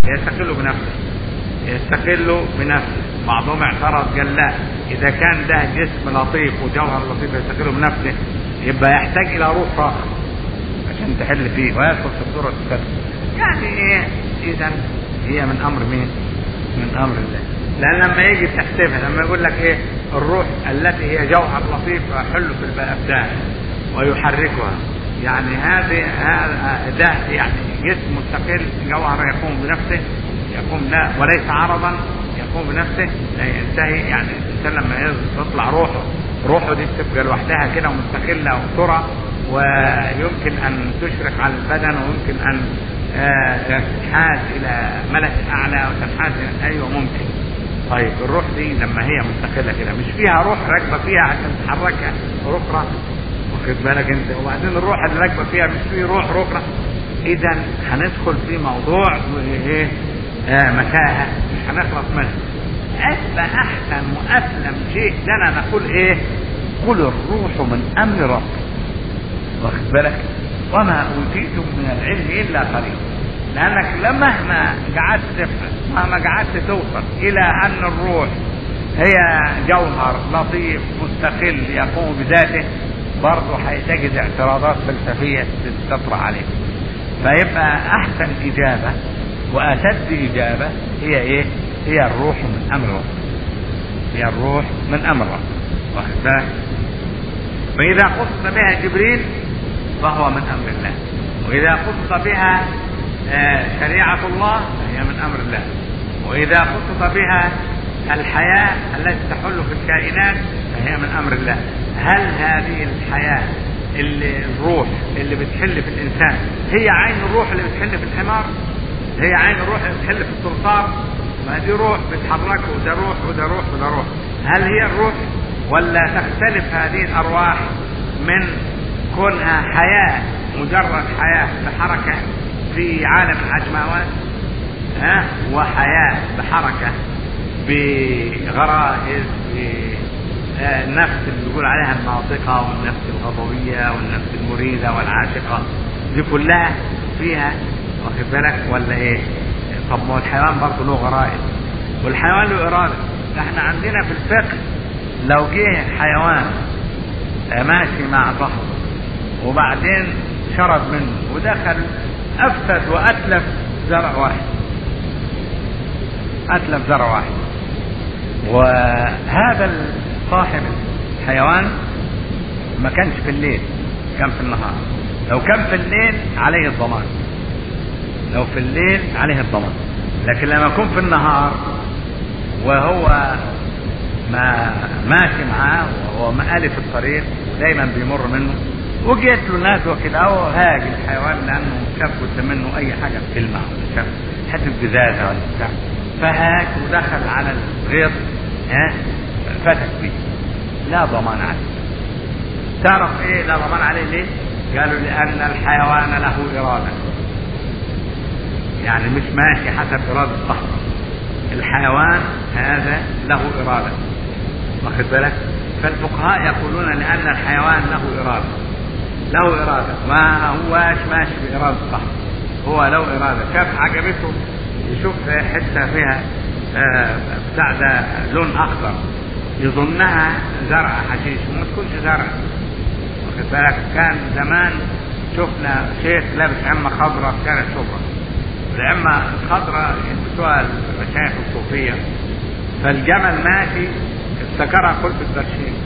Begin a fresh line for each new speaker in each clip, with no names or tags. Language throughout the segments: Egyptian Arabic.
يستقل بنفسه يستقل بنفسه بعضهم اعترض قال لا اذا كان ده جسم لطيف وجوهر لطيف يستقل بنفسه يبقى يحتاج الى روح اخر عشان تحل فيه ويدخل في الصوره الثالثه يعني ايه اذا هي من امر مين؟ من امر الله لان لما يجي تحسبها لما يقول لك ايه الروح التي هي جوهر لطيف يحل في الابدان ويحركها يعني هذه هذا ده يعني جسم مستقل جوهر يقوم بنفسه يقوم لا وليس عرضا يقوم بنفسه لا ينتهي يعني الانسان لما تطلع روحه روحه دي بتبقى لوحدها كده ومستقله وترى ويمكن ان تشرق على البدن ويمكن ان تنحاز الى ملك اعلى وتنحاز الى ايوه ممكن طيب الروح دي لما هي مستقله كده مش فيها روح راكبه فيها عشان تحركها ركره واخد بالك انت وبعدين الروح اللي راكبه فيها مش فيه روح ركره اذا هندخل في موضوع ايه آه متاهه مش هنخلص منها أسبى أحسن وأسلم شيء لنا نقول إيه؟ قل الروح من أمر ربي واخد بالك؟ وما أوتيتم من العلم إلا قليلا لأنك مهما قعدت تفهم مهما قعدت توصل إلى أن الروح هي جوهر لطيف مستقل يقوم بذاته برضه هتجد اعتراضات فلسفية تطرح عليك فيبقى أحسن إجابة وأسد إجابة هي إيه؟ هي الروح من امر ربك هي الروح من امر ربك واخد بالك فاذا خص بها جبريل فهو من امر الله واذا خص بها شريعه الله فهي من امر الله واذا خص بها الحياه التي تحل في الكائنات فهي من امر الله هل هذه الحياه اللي الروح اللي بتحل في الانسان هي عين الروح اللي بتحل في الحمار هي عين الروح اللي بتحل في الصرصار ما دي روح بتحركه وده روح وده روح وده روح هل هي الروح ولا تختلف هذه الارواح من كونها حياه مجرد حياه بحركه في عالم العجماوات ها وحياه بحركه بغرائز النفس اللي بيقول عليها الناطقه والنفس الغضبيه والنفس المريده والعاشقه دي كلها فيها واخد بالك ولا ايه؟ طب ما الحيوان برضه له غرائز والحيوان له إرادة احنا عندنا في الفقه لو جه حيوان ماشي مع ظهره وبعدين شرب منه ودخل أفسد وأتلف زرع واحد أتلف زرع واحد وهذا صاحب الحيوان ما كانش في الليل كان في النهار لو كان في الليل عليه الضمان لو في الليل عليه الضمان لكن لما يكون في النهار وهو ما ماشي معاه وهو مآلف الطريق دايما بيمر منه وجيت له ناس وكده او هاج الحيوان لانه شاف قدام منه اي حاجه بتلمع ولا شاف حته جزازه ولا بتاع فهاج ودخل على الغيط ها فتك بيه لا ضمان عليه تعرف ايه لا ضمان عليه ليه؟ قالوا لان الحيوان له اراده يعني مش ماشي حسب إرادة صاحبه الحيوان هذا له إرادة واخد بالك فالفقهاء يقولون لأن الحيوان له إرادة له إرادة ما هواش ماشي بإرادة صاحبه هو له إرادة شاف عجبته يشوف حتة فيها بتاع ده لون أخضر يظنها زرع حشيش وما تكونش زرع واخد بالك كان زمان شفنا شيخ لابس عمة خضراء كانت شبرا العمة الخضراء يلبسوها المشايخ الصوفية فالجمل ماشي افتكرها قلب البرشيم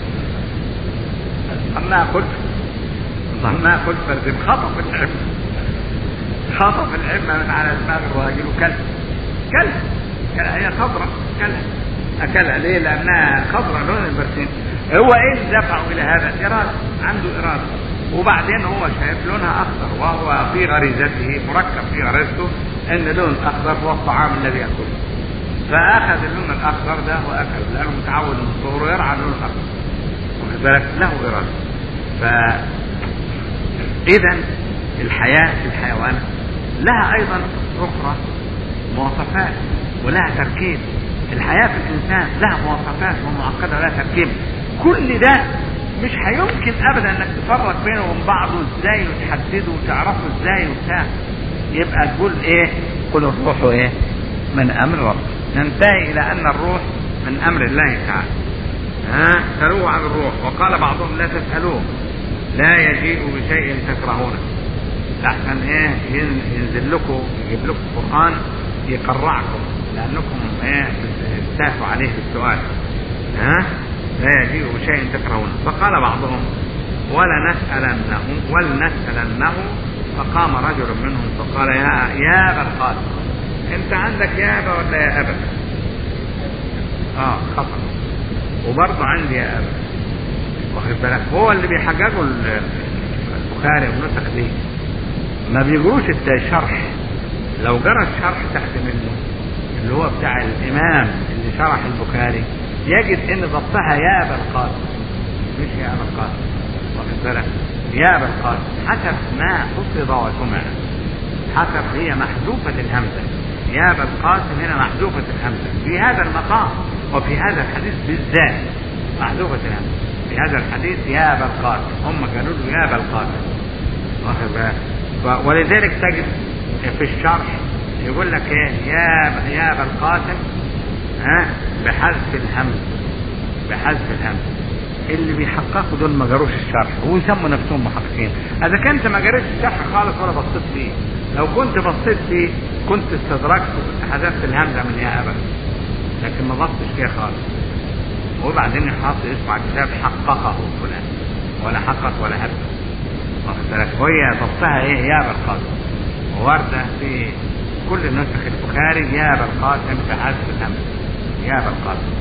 ظنها قلب ظنها قلب البرشيم خطف العمة خطف العمة من على دماغ الراجل وكلها كلها كلها هي خضراء كلها أكلها ليه؟ لأنها خضراء لون البرسيم هو إيه اللي دفعه إلى هذا؟ إرادة عنده إرادة وبعدين هو شايف لونها اخضر وهو في غريزته مركب في غريزته ان لون اخضر هو الطعام الذي ياكله فاخذ اللون الاخضر ده واكل لانه متعود من صغره يرعى اللون الاخضر واخد بالك له اراده ف اذا الحياه في الحيوان لها ايضا اخرى مواصفات ولها تركيب الحياه في الانسان لها مواصفات ومعقده ولها تركيب كل ده مش هيمكن ابدا انك تفرق بينه وبين بعضه ازاي وتحدده وتعرفه ازاي وبتاع يبقى تقول ايه قل الروح ايه من امر رب ننتهي الى ان الروح من امر الله تعالى ها سألوه عن الروح وقال بعضهم لا تسألوه لا يجيء بشيء تكرهونه لحسن ايه ينزل لكم يجيب لكم قرآن يقرعكم لأنكم ايه تستهفوا عليه بالسؤال ها لا يجيء بشيء تكرهونه فقال بعضهم ولا نسألنه ولنسألنه فقام رجل منهم فقال يا يا ابا القاسم انت عندك يا ابا ولا يا ابا؟ اه خطأ وبرضه عندي يا ابا واخد بالك هو اللي بيحججوا البخاري والنسخ دي ما بيجروش الشرح لو جرى الشرح تحت منه اللي هو بتاع الامام اللي شرح البخاري يجد ان ضبطها يا ابا القاسم مش يا ابا القاسم واخد بالك يا ابا القاسم حسب ما حفظ وسمع حسب هي محذوفة الهمزة يا ابا القاسم هنا محذوفة الهمزة في هذا المقام وفي هذا الحديث بالذات محذوفة الهمزة في هذا الحديث يا ابا القاسم هم قالوا له يا ابا القاسم واخد بالك ولذلك تجد في الشرح يقول لك ايه يا يا ابا القاسم ها بحذف الهمز بحذف الهمز اللي بيحققوا دول ما جاروش الشرح ويسموا نفسهم محققين اذا كنت ما جريتش الشرح خالص ولا بصيت فيه لو كنت بصيت فيه كنت استدركت وكنت حذفت الهمزه من يا ابا لكن ما بصتش فيها خالص وبعدين يحط اسمع كتاب حققه فلان ولا حقق ولا هبل واخد بالك وهي ضبطها ايه يا ابا القاسم ووارده في كل نسخ البخاري يا ابا القاسم بحذف الهمز يا ابا القاسم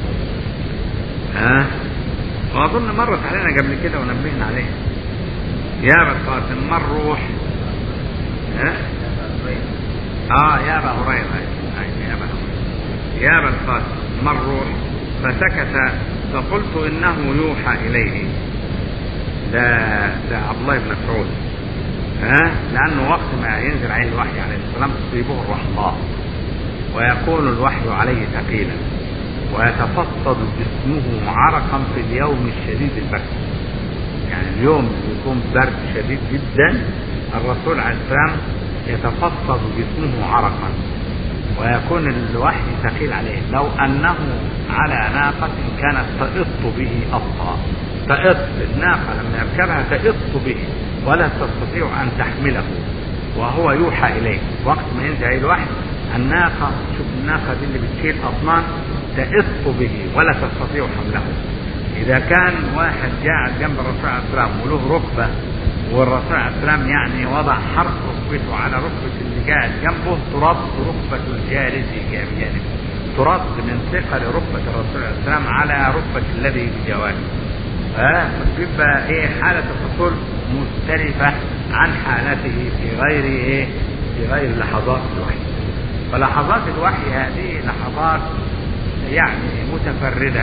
ها واظن مرت علينا قبل كده ونبهنا عليها يا ابا القاسم ما الروح ها اه يا ابا هريره يا ابا يا ابا القاسم ما الروح فسكت فقلت انه يوحى اليه ده ده عبد الله بن مسعود ها لانه وقت ما ينزل عليه الوحي عليه السلام تصيبه الرحماء ويكون الوحي عليه ثقيلا ويتفصد جسمه عرقا في اليوم الشديد البرد يعني اليوم يكون برد شديد جدا الرسول عليه السلام يتفصد جسمه عرقا ويكون الوحي ثقيل عليه لو انه على ناقة كانت تئط به أبطا تئط الناقة لما يركبها تئط به ولا تستطيع أن تحمله وهو يوحى إليه وقت ما ينزل الوحي الناقة شوف الناقة دي اللي بتشيل أطنان تئط به ولا تستطيع حمله إذا كان واحد قاعد جنب الرسول عليه السلام وله ركبة والرسول عليه السلام يعني وضع حرف ركبته على ركبة اللي قاعد جنبه ترد ركبة الجالس بجانبه ترد من ثقل ركبة الرسول عليه السلام على ركبة الذي بجوانبه ها بيبقى ايه حالة الرسول مختلفة عن حالته في غير ايه في غير لحظات الوحي فلحظات الوحي هذه لحظات يعني متفردة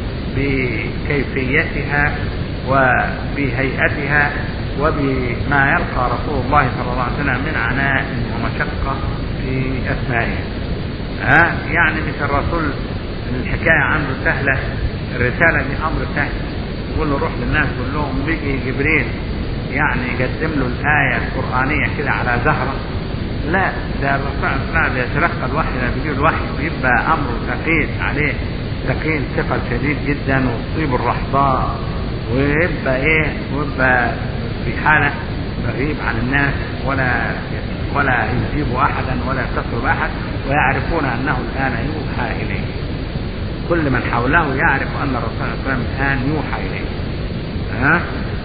بكيفيتها وبهيئتها وبما يلقى رسول الله صلى الله عليه وسلم من عناء ومشقة في أثنائها ها يعني مش الرسول الحكاية عنده سهلة الرسالة دي أمر سهل يقول له روح للناس قول لهم بيجي جبريل يعني يقدم له الآية القرآنية كده على زهرة لا ده الرسول عليه السلام يتلقى الوحي لما بيجي الوحي بيبقى أمره ثقيل عليه ثقيل ثقل شديد جدا وتصيب الرحضاء ويبقى ايه ويبقى في حالة غريب عن الناس ولا ولا يجيب احدا ولا يستطيع احد ويعرفون انه الان يوحى اليه كل من حوله يعرف ان الرسول صلى الله عليه وسلم الان يوحى اليه ها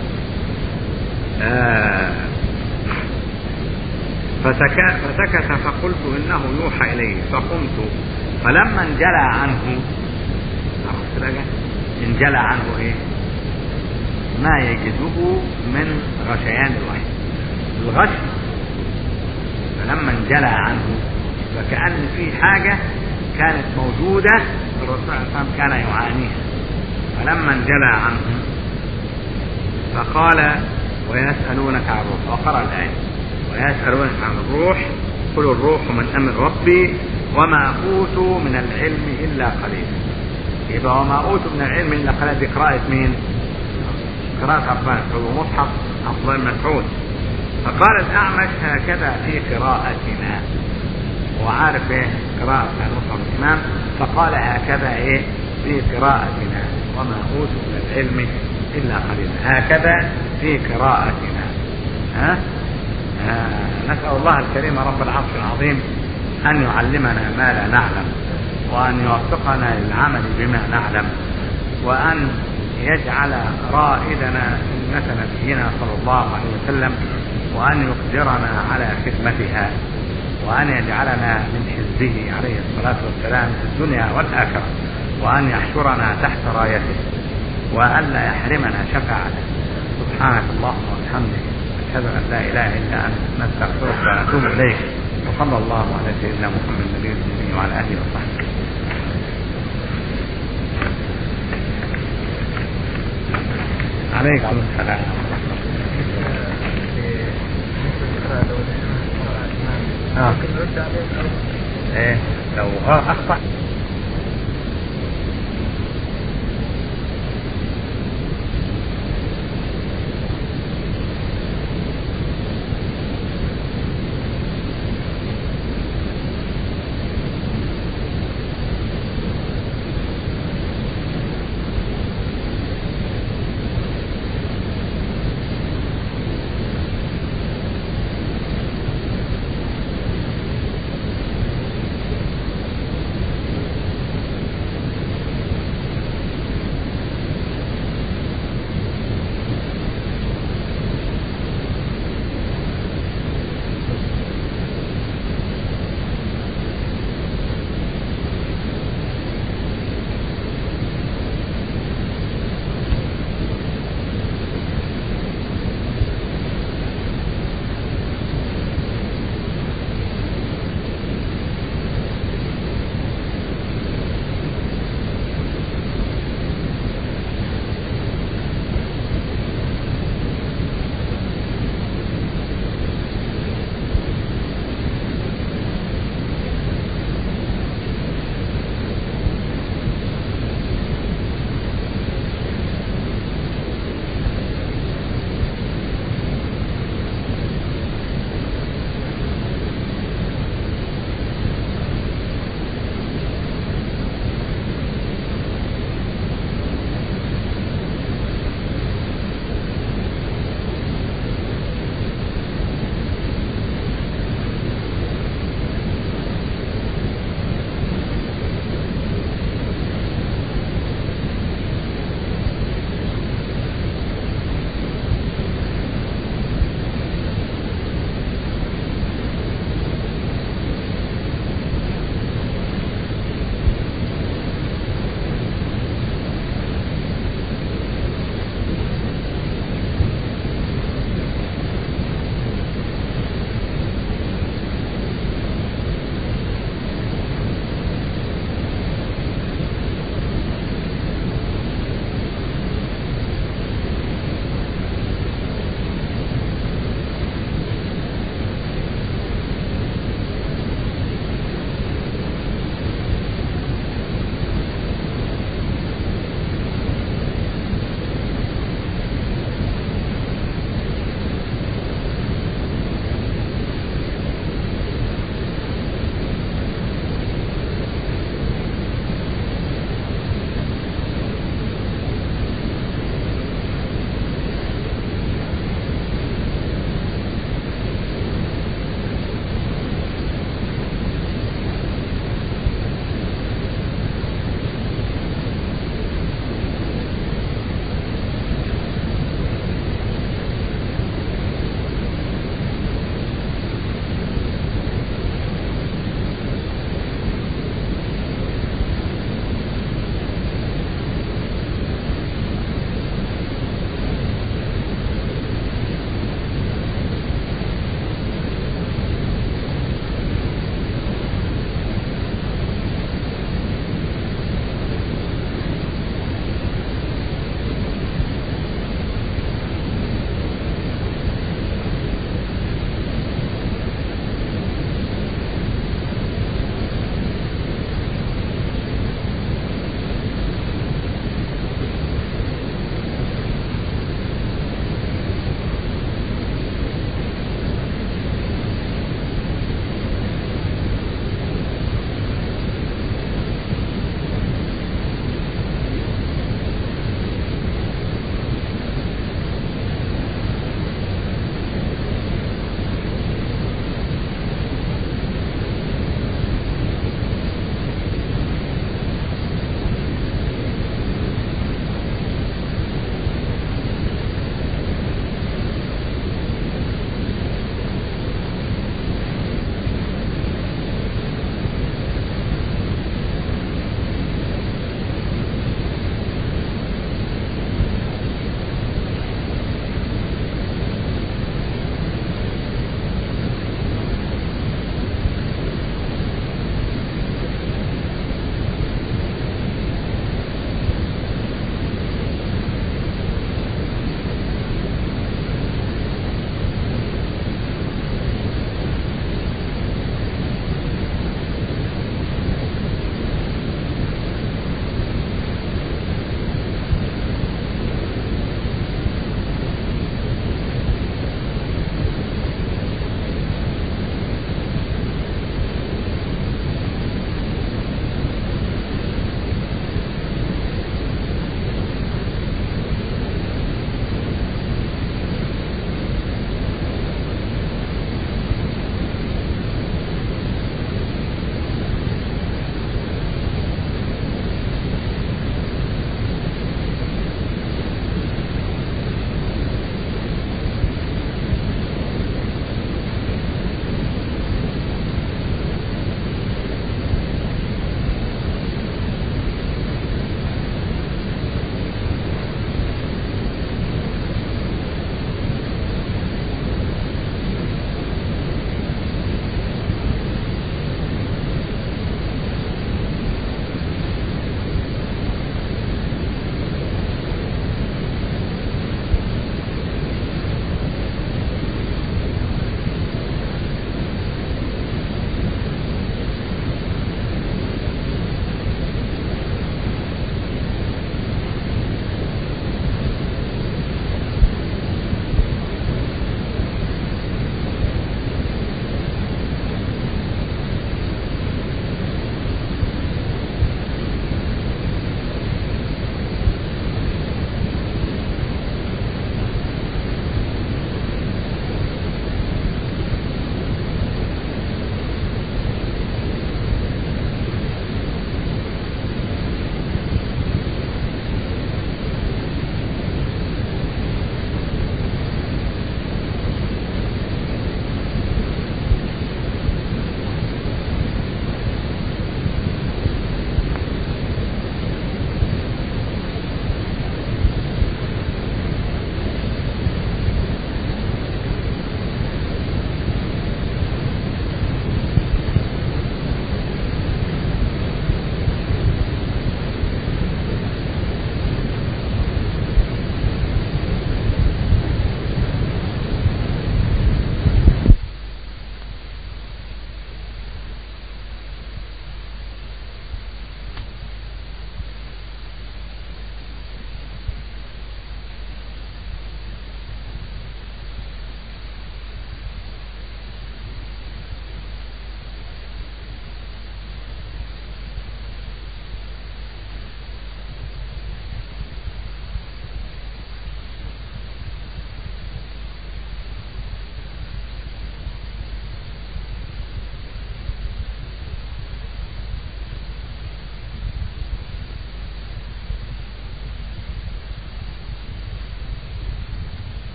آه فسكت, فسكت فقلت انه يوحى اليه فقمت فلما انجلى عنه عرفت بقى انجلى عنه ايه ما يجده من غشيان الوحي الغش فلما انجلى عنه فكأن في حاجة كانت موجودة الرسول صلى الله عليه وسلم كان يعانيها فلما انجلى عنه فقال ويسألونك عن الروح وقرأ الآية ويسألونك عن الروح قل الروح من أمر ربي وما أوتوا من العلم إلا قليلا يبقى وما أوتوا من العلم إلا قليلا دي قراءة مين؟ قراءة عبد الله مسعود ومصحف عبد الله مسعود فقال الأعمش هكذا في قراءتنا وعارف ايه قراءة المصحف الإمام فقال هكذا ايه في قراءتنا وما أوتوا من العلم إلا قليلا هكذا في قراءتنا ها آه نسأل الله الكريم رب العرش العظيم أن يعلمنا ما لا نعلم وأن يوفقنا للعمل بما نعلم وأن يجعل رائدنا سنة نبينا صلى الله عليه وسلم وأن يقدرنا على خدمتها وأن يجعلنا من حزبه عليه الصلاة والسلام في الدنيا والآخرة وأن يحشرنا تحت رايته وأن لا يحرمنا شفاعته سبحانك اللهم وبحمدك أشهد أن لا إله إلا أنت نستغفرك ونتوب إليك وصلى الله على سيدنا محمد النبي الأمي وعلى آله وصحبه عليكم السلام اه ايه لو اخطا